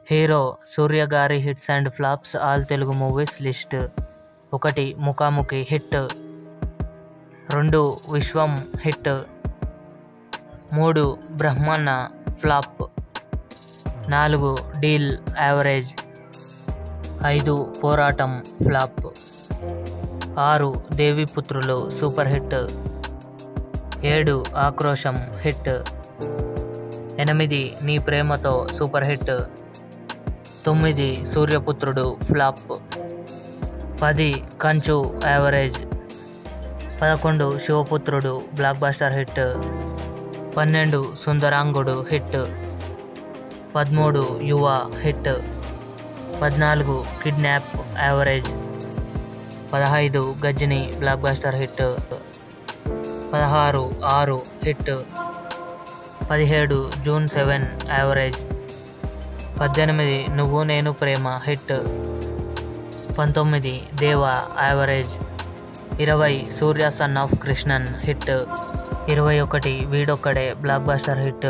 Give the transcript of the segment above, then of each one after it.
hero Surya గారి hits and flops all Telugu movies list ఒకటి Mukhamukhi hit రెండు విశ్వం హిట్ మూడు బ్రహ్మన్న ఫ్లాప్ నాలుగు డీల్ యావరేజ్ ఐదు పోరాటం ఫ్లాప్ ఆరు దేవిపుత్రులు సూపర్ హిట్ ఏడు ఆక్రోశం హిట్ ఎనిమిది నీ ప్రేమతో సూపర్ హిట్ తొమ్మిది సూర్యపుత్రుడు ఫ్లాప్ పది కంచు యావరేజ్ పదకొండు శివపుత్రుడు బ్లాక్ బాస్టర్ హిట్ పన్నెండు సుందరాంగుడు హిట్ పదమూడు యువ హిట్ పద్నాలుగు కిడ్నాప్ యావరేజ్ పదహైదు గజని బ్లాక్ బాస్టర్ హిట్ పదహారు ఆరు హిట్ పదిహేడు జూన్ సెవెన్ యావరేజ్ పద్దెనిమిది నువ్వు నేను ప్రేమ హిట్ పంతొమ్మిది దేవ యావరేజ్ ఇరవై Surya son of Krishnan hit ఇరవై ఒకటి వీడొక్కడే బ్లాక్ బాస్టర్ హిట్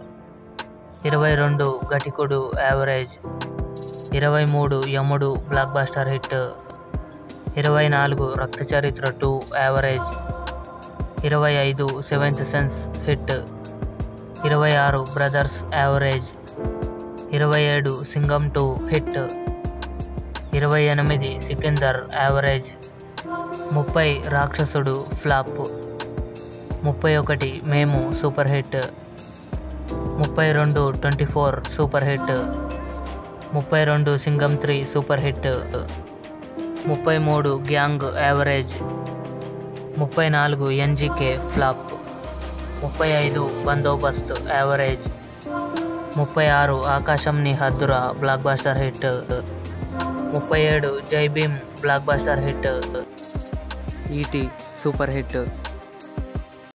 ఇరవై రెండు గటికుడు యావరేజ్ ఇరవై మూడు యముడు బ్లాక్ బాస్టర్ హిట్ ఇరవై నాలుగు రక్త చరిత్ర టూ యావరేజ్ ఇరవై ఐదు సెవెంత్ సెన్స్ హిట్ ఇరవై ఆరు బ్రదర్స్ యావరేజ్ ఇరవై ఏడు సింగం టూ హిట్ ఇరవై ఎనిమిది సికిందర్ యావరేజ్ ముప్పై రాక్షసుడు ఫ్లాప్ ముప్పై ఒకటి మేము సూపర్ హిట్ ముప్పై రెండు ట్వంటీ ఫోర్ సూపర్ హిట్ ముప్పై రెండు సింగం త్రీ సూపర్ హిట్ ముప్పై మూడు గ్యాంగ్ యావరేజ్ ముప్పై నాలుగు ఎన్జికే ఫ్లాప్ ముప్పై ఐదు బందోబస్త్ యావరేజ్ ముప్పై ఆరు ఆకాశం నీ హద్దురా బ్లాక్ బాస్టర్ హిట్ ముప్పై ఏడు Jai Bhim blockbuster hit E T super hit